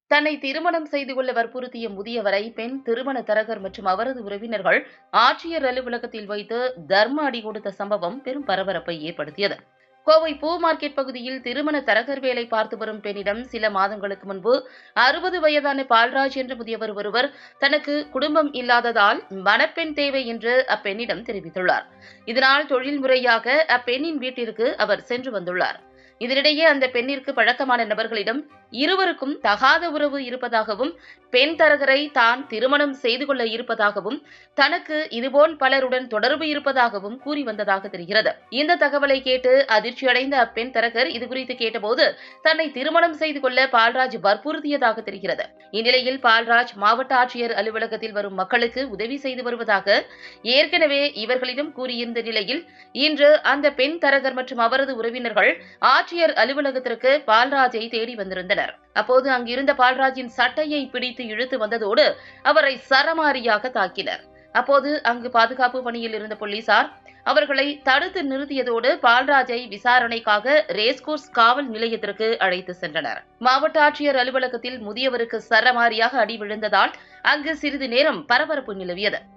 தன்னை திருமணம் செய்து கொள்ள வற்புறுத்திய முதியவரை பெண் திருமண தரகர் மற்றும் அவரது உறவினர்கள் ஆட்சியர் அலுவலகத்தில் வைத்து தர்ம அடி கொடுத்த சம்பவம் பெரும் பரபரப்பை ஏற்படுத்தியது கோவை பூ மார்க்கெட் பகுதியில் திருமண தரகர் வேலை பார்த்து வரும் பெண்ணிடம் சில மாதங்களுக்கு முன்பு அறுபது வயதான பால்ராஜ் என்ற முதியவர் ஒருவர் தனக்கு குடும்பம் இல்லாததால் மணப்பெண் தேவை என்று அப்பெண்ணிடம் தெரிவித்துள்ளார் இதனால் தொழில் முறையாக அப்பெண்ணின் வீட்டிற்கு அவர் சென்று வந்துள்ளார் இதனிடையே அந்த பெண்ணிற்கு பழக்கமான நபர்களிடம் இருவருக்கும் தகாத உறவு இருப்பதாகவும் பெண் தரகரை தான் திருமணம் செய்து கொள்ள இருப்பதாகவும் தனக்கு இதுபோல் பலருடன் தொடர்பு இருப்பதாகவும் கூறி வந்ததாக தெரிகிறது இந்த தகவலை கேட்டு அதிர்ச்சியடைந்த அப்பெண் தரகர் இதுகுறித்து கேட்டபோது தன்னை திருமணம் செய்து கொள்ள பால்ராஜ் வற்புறுத்தியதாக தெரிகிறது இந்நிலையில் பால்ராஜ் மாவட்ட ஆட்சியர் அலுவலகத்தில் வரும் மக்களுக்கு உதவி செய்து வருவதாக ஏற்கனவே இவர்களிடம் கூறியிருந்த நிலையில் இன்று அந்த பெண் தரகர் மற்றும் அவரது உறவினர்கள் ஆட்சியர் அலுவலகத்திற்கு பால்ராஜை தேடி வந்திருந்தனர் அப்போது அங்கிருந்த பால்ராஜின் சட்டையை பிடித்து இழுத்து வந்ததோடு அவரை சரமாரியாக தாக்கினர் அப்போது அங்கு பாதுகாப்பு பணியில் இருந்த போலீசார் அவர்களை தடுத்து நிறுத்தியதோடு பால்ராஜை விசாரணைக்காக ரேஸ்கோர்ஸ் காவல் நிலையத்திற்கு அழைத்து சென்றனர் மாவட்ட ஆட்சியர் அலுவலகத்தில் முதியவருக்கு சரமாரியாக அடி விழுந்ததால் அங்கு சிறிது நேரம் பரபரப்பு நிலவியது